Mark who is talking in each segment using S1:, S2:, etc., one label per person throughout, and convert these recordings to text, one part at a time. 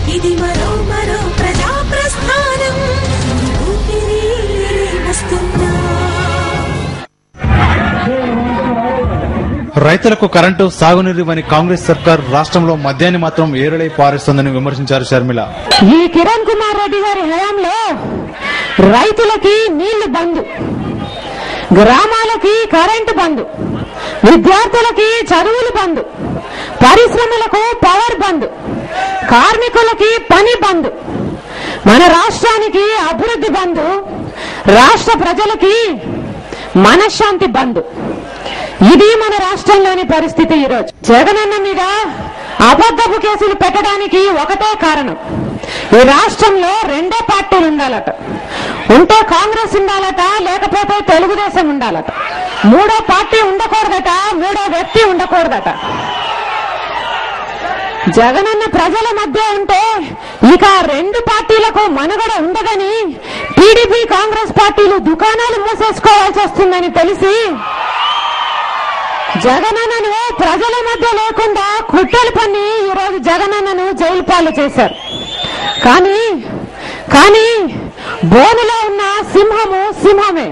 S1: ఇది మరో మరో ప్రజా ప్రస్థానం ఊపిరి వస్తున్నా
S2: రైతులకు కరెంటు సాగునీరు ఇవ్వని కాంగ్రెస్ సర్కార్ రాష్ట్రంలో మద్యాన్ని మాత్రం ఏరులై పారిస్తోందని విమర్శించారు షర్మిల
S3: ఈ కిరణ్ కుమార్ రెడ్డి గారి హయాంలో రైతులకి నీళ్లు బంద్ గ్రామాలకి కరెంటు బంద్ విద్యార్థులకి చదువులు బంద్ పరిశ్రమలకు పవర్ బంద్ కార్మికులకి పని బంద్ మన రాష్ట్రానికి అభివృద్ధి బంద్ రాష్ట్ర ప్రజలకి మనశ్శాంతి బంద్ ఇది మన రాష్ట్రంలోని పరిస్థితి ఈరోజు జగనన్న మీద అబద్ధపు కేసులు పెట్టడానికి ఒకటే కారణం ఈ రాష్ట్రంలో రెండే పార్టీలు ఉండాలట ఉంటే కాంగ్రెస్ ఉండాలట లేకపోతే తెలుగుదేశం ఉండాలట మూడో పార్టీ ఉండకూడదట మూడో వ్యక్తి ఉండకూడదట జగనన్న ప్రజల మధ్య ఉంటే ఇక ఆ రెండు పార్టీలకు మనుగడ ఉండదని టీడీపీ కాంగ్రెస్ పార్టీలు దుకాణాలు మూసేసుకోవాల్సి వస్తుందని తెలిసి జగనన్నను ప్రజల మధ్య లేకుండా కుట్రలు పన్ని ఈరోజు జగనన్నను జైలు పాలు చేశారు కానీ కానీ బోనులో ఉన్న సింహము సింహమే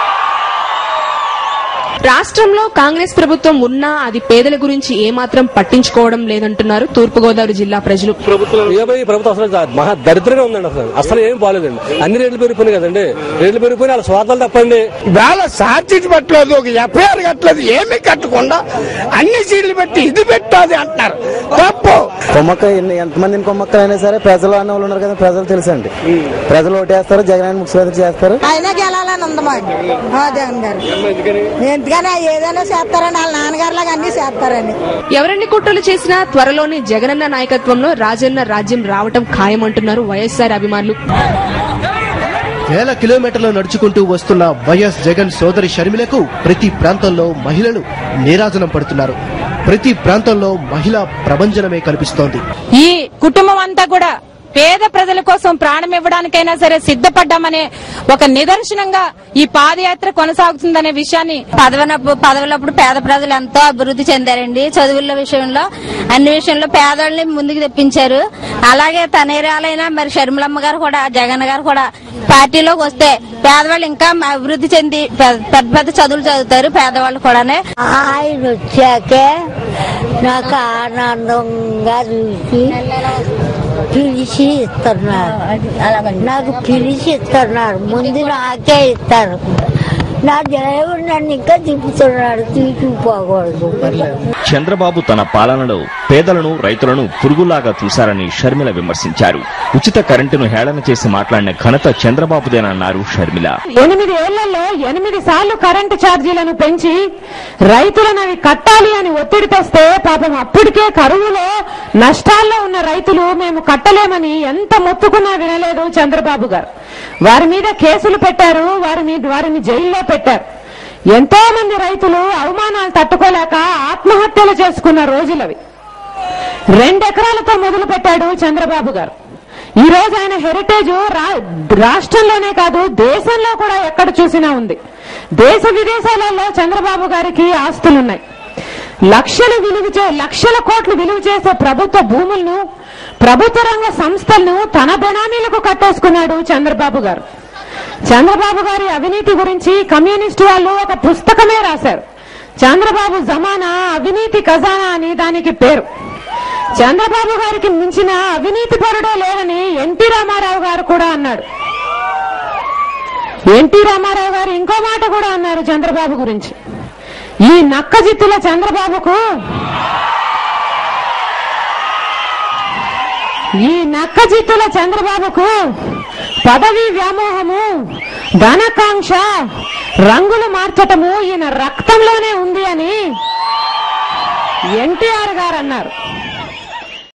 S4: రాష్ట్రంలో కాంగ్రెస్ ప్రభుత్వం ఉన్నా అది పేదల గురించి ఏమాత్రం పట్టించుకోవడం లేదంటున్నారు తూర్పుగోదావరి జిల్లా ప్రజలు
S5: ఏమై ఈ ప్రభుత్వం అసలు జా- మహా దరిద్రంగా ఉందండి అసలు అసలు ఏం బాగాలేదండి అన్ని రేట్లు పెరిగిపోయినాయి కదండి రేట్లు పెరిగిపోయి వాళ్ళ స్వార్థాలు తప్పండి
S6: వేళ ఛార్జీలు పెట్టలేదు ఒక ఎఫ్ఐఆర్ కట్టలేదు ఏమీ కట్టకుండా అన్ని సీట్లు పెట్టి ఇది పెట్టాది అంటున్నారు తప్పు
S7: కొమ్మక్క ఎన్ని ఎంతమందిని కొమ్మక్క అయినా సరే ప్రజలు అన్న వాళ్ళు ఉన్నారు కదా ప్రజలు తెలుసండి ప్రజలు ఓటేస్తారు జగన్ ముఖ్యమంత్రి చేస్తారు
S8: ఆయన గెలాలని ఉంది మాకు ఆ జగన్ గారు ఎందుకని ఏదైనా చేస్తారని వాళ్ళ నాన్నగారు లాగా అన్ని చేస్తారని
S4: ఎవరెన్ని కుట్రలు చేసినా త్వరలోనే జగనన్న నాయకత్వంలో రాజన్న రాజ్యం రావటం ఖాయమంటున్నారు వైఎస్ఆర్ అభిమానులు
S9: వేల కిలోమీటర్లు నడుచుకుంటూ వస్తున్న వైఎస్ జగన్ సోదరి షర్మిలకు ప్రతి ప్రాంతంలో మహిళలు నీరాజనం పడుతున్నారు ప్రతి ప్రాంతంలో మహిళా ప్రభంజనమే కనిపిస్తోంది
S10: ఈ కుటుంబం అంతా కూడా పేద ప్రజల కోసం ప్రాణం ఇవ్వడానికైనా సరే సిద్ధపడ్డామనే ఒక నిదర్శనంగా ఈ పాదయాత్ర కొనసాగుతుందనే విషయాన్ని
S11: పదవినప్పుడు పదవులప్పుడు పేద ప్రజలు ఎంతో అభివృద్ధి చెందారండి చదువుల విషయంలో అన్ని విషయంలో పేదల్ని ముందుకు తెప్పించారు అలాగే తనేరాలైన మరి షర్మిలమ్మ గారు కూడా జగన్ గారు కూడా పార్టీలోకి వస్తే పేదవాళ్ళు ఇంకా అభివృద్ధి చెంది పెద్ద పెద్ద పెద్ద చదువులు చదువుతారు పేదవాళ్ళు కూడానే
S12: ఆయన వచ్చాకే నాకు ఆనందంగా చూసి పిలిచి ఇస్తున్నారు నాకు పిలిచి ఇస్తున్నారు ముందు నాకే ఇస్తారు నా దేవుడు నన్ను ఇంకా తిప్పుతున్నాడు తీసుకుపోకూడదు
S13: చంద్రబాబు తన పాలనలో పేదలను రైతులను పురుగులాగా చూశారని షర్మిల విమర్శించారు ఉచిత కరెంటును హేళన చేసి మాట్లాడిన ఘనత చంద్రబాబుదేనన్నారు షర్మిల
S3: ఎనిమిది ఏళ్లలో ఎనిమిది సార్లు కరెంటు ఛార్జీలను పెంచి రైతులను అవి కట్టాలి అని ఒత్తిడి తెస్తే పాపం అప్పటికే కరువులో నష్టాల్లో ఉన్న రైతులు మేము కట్టలేమని ఎంత మొత్తుకున్నా వినలేదు చంద్రబాబు గారు వారి మీద కేసులు పెట్టారు వారి మీద వారిని జైల్లో పెట్టారు ఎంతో మంది రైతులు అవమానాలు తట్టుకోలేక ఆత్మహత్యలు చేసుకున్న రోజులవి రెండెకరాలతో మొదలు పెట్టాడు చంద్రబాబు గారు ఈ రోజు ఆయన హెరిటేజ్ రా- రాష్ట్రంలోనే కాదు దేశంలో కూడా ఎక్కడ చూసినా ఉంది దేశ విదేశాలలో చంద్రబాబు గారికి ఆస్తులున్నాయి లక్షలు విలువ చే లక్షల కోట్లు విలువ చేసే ప్రభుత్వ భూములను ప్రభుత్వ రంగ సంస్థలను తన బెనామీలకు కట్టేసుకున్నాడు చంద్రబాబు గారు చంద్రబాబు గారి అవినీతి గురించి కమ్యూనిస్టు వాళ్ళు ఒక పుస్తకమే రాశారు చంద్రబాబు జమానా అవినీతి ఖజానా అని దానికి పేరు చంద్రబాబు గారికి మించిన అవినీతి పరుడే లేదని ఎన్టీ రామారావు గారు కూడా అన్నాడు ఎన్టీ రామారావు గారు ఇంకో మాట కూడా అన్నారు చంద్రబాబు గురించి ఈ నక్కజిత్తుల చంద్రబాబుకు ఈ నక్కజిత్తుల చంద్రబాబుకు పదవి వ్యామోహము ధనకాంక్ష రంగులు మార్చటము ఈయన రక్తంలోనే ఉంది అని ఎన్టీఆర్ గారు అన్నారు